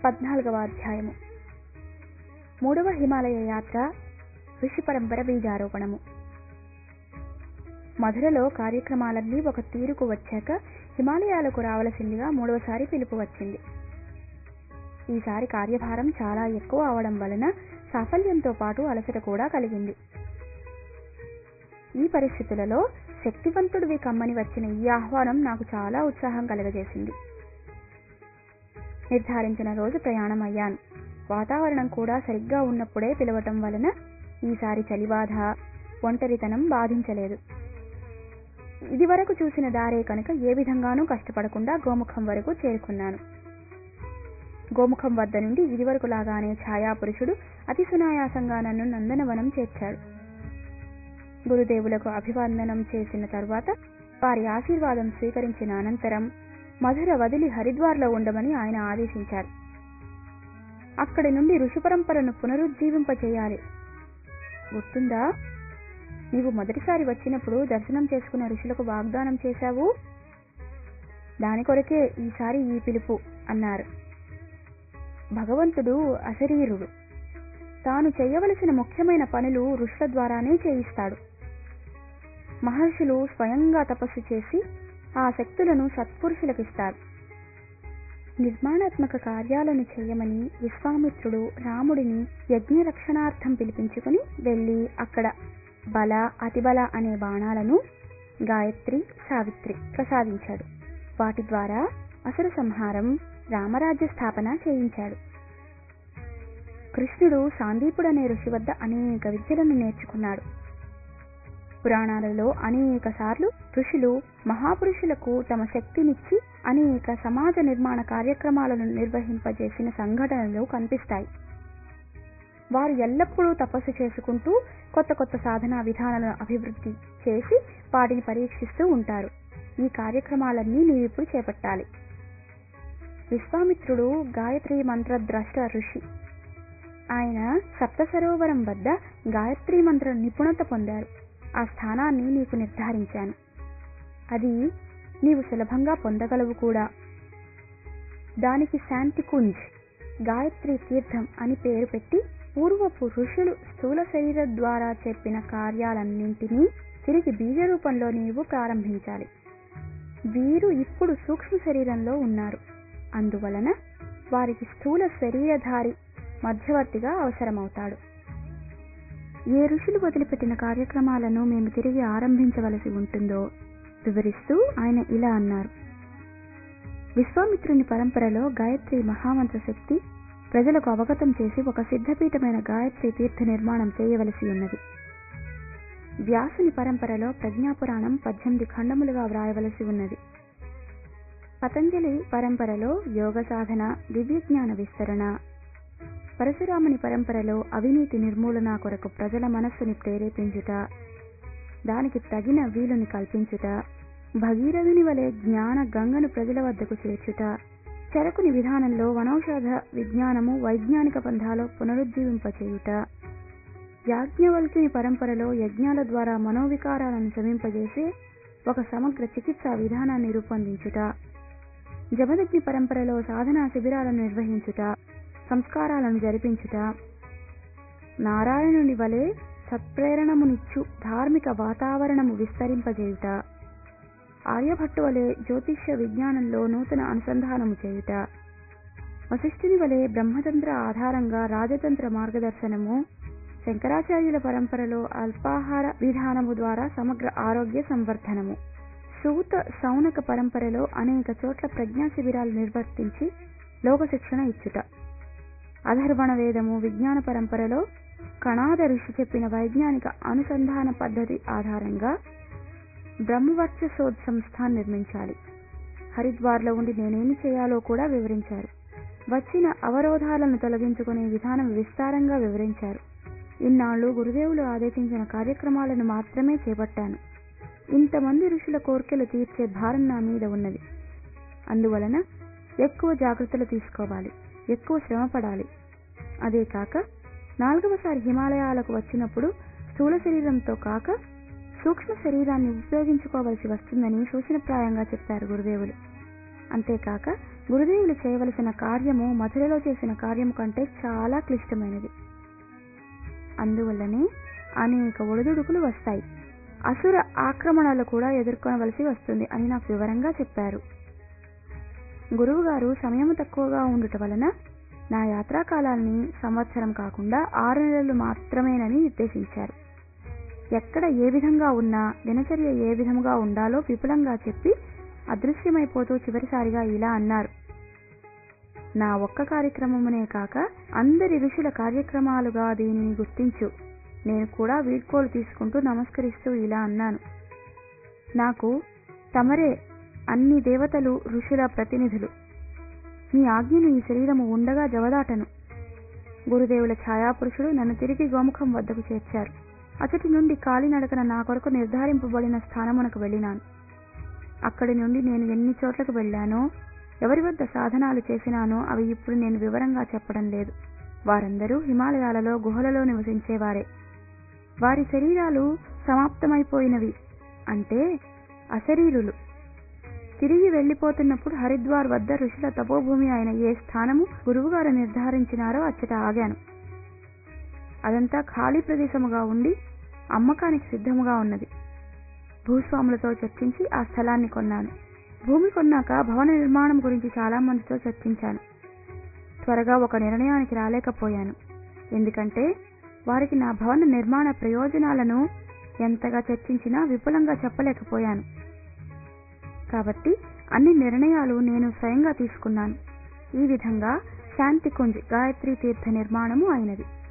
పద్నాలుగవ అధ్యాయము మూడవ హిమాలయ యాత్ర ఋషి పరంపర బీజారోపణము మధురలో కార్యక్రమాలన్నీ ఒక తీరుకు వచ్చాక హిమాలయాలకు రావలసిందిగా మూడవసారి పిలుపు వచ్చింది ఈసారి కార్యభారం చాలా ఎక్కువ అవడం వలన సాఫల్యంతో పాటు అలసట కూడా కలిగింది ఈ పరిస్థితులలో శక్తివంతుడివి కమ్మని వచ్చిన ఈ ఆహ్వానం నాకు చాలా ఉత్సాహం కలగజేసింది నిర్ధారించిన రోజు ప్రయాణం అయ్యాను వాతావరణం కూడా సరిగ్గా ఉన్నప్పుడే పిలవటం వలన ఈసారి చలిబాధ ఒంటరితనం బాధించలేదు ఇదివరకు చూసిన దారే కనుక ఏ విధంగానూ కష్టపడకుండా గోముఖం వరకు చేరుకున్నాను గోముఖం వద్ద నుండి ఇదివరకు లాగానే ఛాయాపురుషుడు అతి సునాయాసంగా నన్ను నందనవనం చేర్చాడు గురుదేవులకు అభివందనం చేసిన తరువాత వారి ఆశీర్వాదం స్వీకరించిన అనంతరం మధుర వదిలి హరిద్వార్లో ఉండమని ఆయన ఆదేశించారు అక్కడి నుండి ఋషి పరంపరను పునరుజ్జీవింపచేయాలి గుర్తుందా నీవు మొదటిసారి వచ్చినప్పుడు దర్శనం చేసుకున్న ఋషులకు వాగ్దానం చేశావు దాని కొరకే ఈసారి ఈ పిలుపు అన్నారు భగవంతుడు అశరీరుడు తాను చేయవలసిన ముఖ్యమైన పనులు ఋషుల ద్వారానే చేయిస్తాడు మహర్షులు స్వయంగా తపస్సు చేసి ఆ శక్తులను సత్పురుషులకిస్తారు నిర్మాణాత్మక కార్యాలను చేయమని విశ్వామిత్రుడు రాముడిని యజ్ఞ రక్షణార్థం పిలిపించుకుని వెళ్ళి అక్కడ బల అతిబల అనే బాణాలను గాయత్రి సావిత్రి ప్రసాదించాడు వాటి ద్వారా అసుర సంహారం రామరాజ్య స్థాపన చేయించాడు కృష్ణుడు సాందీపుడనే ఋషి వద్ద అనేక విద్యలను నేర్చుకున్నాడు పురాణాలలో అనేక సార్లు ఋషులు మహాపురుషులకు తమ శక్తినిచ్చి అనేక సమాజ నిర్మాణ కార్యక్రమాలను నిర్వహింపజేసిన సంఘటనలు కనిపిస్తాయి వారు ఎల్లప్పుడూ తపస్సు చేసుకుంటూ కొత్త కొత్త సాధనా విధానాలను అభివృద్ధి చేసి వాటిని పరీక్షిస్తూ ఉంటారు ఈ కార్యక్రమాలన్నీ నీవిప్పుడు చేపట్టాలి విశ్వామిత్రుడు గాయత్రి మంత్రద్రష్ట ఋషి ఆయన సప్త సరోవరం వద్ద గాయత్రి మంత్ర నిపుణత పొందారు ఆ స్థానాన్ని నీకు నిర్ధారించాను అది నీవు సులభంగా పొందగలవు కూడా దానికి శాంతికుంజ్ గాయత్రి తీర్థం అని పేరు పెట్టి పూర్వపు ఋషులు స్థూల శరీర ద్వారా చెప్పిన కార్యాలన్నింటినీ తిరిగి బీజ రూపంలో నీవు ప్రారంభించాలి వీరు ఇప్పుడు సూక్ష్మ శరీరంలో ఉన్నారు అందువలన వారికి స్థూల శరీరధారి మధ్యవర్తిగా అవసరమవుతాడు ఏ ఋషులు వదిలిపెట్టిన కార్యక్రమాలను మేము తిరిగి ఆరంభించవలసి ఉంటుందో వివరిస్తూ ఆయన ఇలా అన్నారు విశ్వామిత్రుని పరంపరలో గాయత్రి మహామంత్ర శక్తి ప్రజలకు అవగతం చేసి ఒక సిద్ధపీఠమైన గాయత్రి తీర్థ నిర్మాణం చేయవలసి ఉన్నది వ్యాసుని పరంపరలో ప్రజ్ఞాపురాణం పద్దెనిమిది ఖండములుగా వ్రాయవలసి ఉన్నది పతంజలి పరంపరలో యోగ సాధన దివ్యజ్ఞాన విస్తరణ పరశురాముని పరంపరలో అవినీతి నిర్మూలన కొరకు ప్రజల మనస్సుని ప్రేరేపించుట దానికి తగిన వీలుని కల్పించుట భగీరథుని వలె జ్ఞాన గంగను ప్రజల వద్దకు చేర్చుట చరకుని విధానంలో వనౌషధ విజ్ఞానము వైజ్ఞానిక పంథాలో పునరుజ్జీవింపచేయుట యాజ్ఞవల్క్యుని పరంపరలో యజ్ఞాల ద్వారా మనోవికారాలను శమింపజేసి ఒక సమగ్ర చికిత్సా విధానాన్ని రూపొందించుట జమదగ్ని పరంపరలో సాధనా శిబిరాలను నిర్వహించుట సంస్కారాలను జరిపించుట నారాయణుని వలె సత్ప్రేరణమునిచ్చు ధార్మిక వాతావరణము విస్తరింపజేయుట ఆర్యభట్టు వలె జ్యోతిష్య విజ్ఞానంలో నూతన అనుసంధానము చేయుట వశిష్ఠుని వలె బ్రహ్మతంత్ర ఆధారంగా రాజతంత్ర మార్గదర్శనము శంకరాచార్యుల పరంపరలో అల్పాహార విధానము ద్వారా సమగ్ర ఆరోగ్య సంవర్ధనము సూత సౌనక పరంపరలో అనేక చోట్ల ప్రజ్ఞా శిబిరాలు నిర్వర్తించి లోక శిక్షణ ఇచ్చుట అధర్వణ వేదము విజ్ఞాన పరంపరలో కణాద ఋషి చెప్పిన వైజ్ఞానిక అనుసంధాన పద్ధతి ఆధారంగా బ్రహ్మవర్చసోద్ సంస్థ నిర్మించాలి హరిద్వార్లో ఉండి నేనేమి చేయాలో కూడా వివరించారు వచ్చిన అవరోధాలను తొలగించుకునే విధానం విస్తారంగా వివరించారు ఇన్నాళ్ళు గురుదేవులు ఆదేశించిన కార్యక్రమాలను మాత్రమే చేపట్టాను ఇంతమంది ఋషుల కోర్కెలు తీర్చే భారం నా మీద ఉన్నది అందువలన ఎక్కువ జాగ్రత్తలు తీసుకోవాలి ఎక్కువ శ్రమ పడాలి అదే కాక నాలుగవసారి హిమాలయాలకు వచ్చినప్పుడు స్థూల శరీరంతో కాక సూక్ష్మ శరీరాన్ని ఉపయోగించుకోవలసి వస్తుందని సూచనప్రాయంగా చెప్పారు గురుదేవులు అంతేకాక గురుదేవులు చేయవలసిన కార్యము మధురలో చేసిన కార్యము కంటే చాలా క్లిష్టమైనది అందువల్లనే అనేక ఒడిదుడుకులు వస్తాయి అసుర ఆక్రమణలు కూడా ఎదుర్కొనవలసి వస్తుంది అని నాకు వివరంగా చెప్పారు గురువు గారు సమయం తక్కువగా ఉండుట వలన నా యాత్రా కాలాన్ని సంవత్సరం కాకుండా ఆరు నెలలు మాత్రమేనని నిర్దేశించారు ఎక్కడ ఏ విధంగా ఉన్నా దినచర్య ఏ విధంగా ఉండాలో విపులంగా చెప్పి అదృశ్యమైపోతూ చివరిసారిగా ఇలా అన్నారు నా ఒక్క కార్యక్రమమునే కాక అందరి ఋషుల కార్యక్రమాలుగా దీనిని గుర్తించు నేను కూడా వీడ్కోలు తీసుకుంటూ నమస్కరిస్తూ ఇలా అన్నాను నాకు తమరే అన్ని దేవతలు ఋషుల ప్రతినిధులు మీ ఆజ్ఞను ఈ శరీరము ఉండగా జవదాటను గురుదేవుల ఛాయాపురుషుడు నన్ను తిరిగి గోముఖం వద్దకు చేర్చారు అతడి నుండి కాలినడకన నా కొరకు నిర్ధారింపబడిన స్థానమునకు వెళ్ళినాను అక్కడి నుండి నేను ఎన్ని చోట్లకు వెళ్ళానో ఎవరి వద్ద సాధనాలు చేసినానో అవి ఇప్పుడు నేను వివరంగా చెప్పడం లేదు వారందరూ హిమాలయాలలో గుహలలో నివసించేవారే వారి శరీరాలు సమాప్తమైపోయినవి అంటే అశరీరులు తిరిగి వెళ్లిపోతున్నప్పుడు హరిద్వార్ వద్ద ఋషుల తపోభూమి అయిన ఏ స్థానము గురువుగారు నిర్ధారించినారో అచ్చట ఆగాను అదంతా ఖాళీ ప్రదేశముగా ఉండి అమ్మకానికి సిద్ధముగా ఉన్నది భూస్వాములతో చర్చించి ఆ స్థలాన్ని కొన్నాను భూమి కొన్నాక భవన నిర్మాణం గురించి చాలా మందితో చర్చించాను త్వరగా ఒక నిర్ణయానికి రాలేకపోయాను ఎందుకంటే వారికి నా భవన నిర్మాణ ప్రయోజనాలను ఎంతగా చర్చించినా విపులంగా చెప్పలేకపోయాను కాబట్టి అన్ని నిర్ణయాలు నేను స్వయంగా తీసుకున్నాను ఈ విధంగా శాంతికుంజ్ గాయత్రి తీర్థ నిర్మాణము అయినది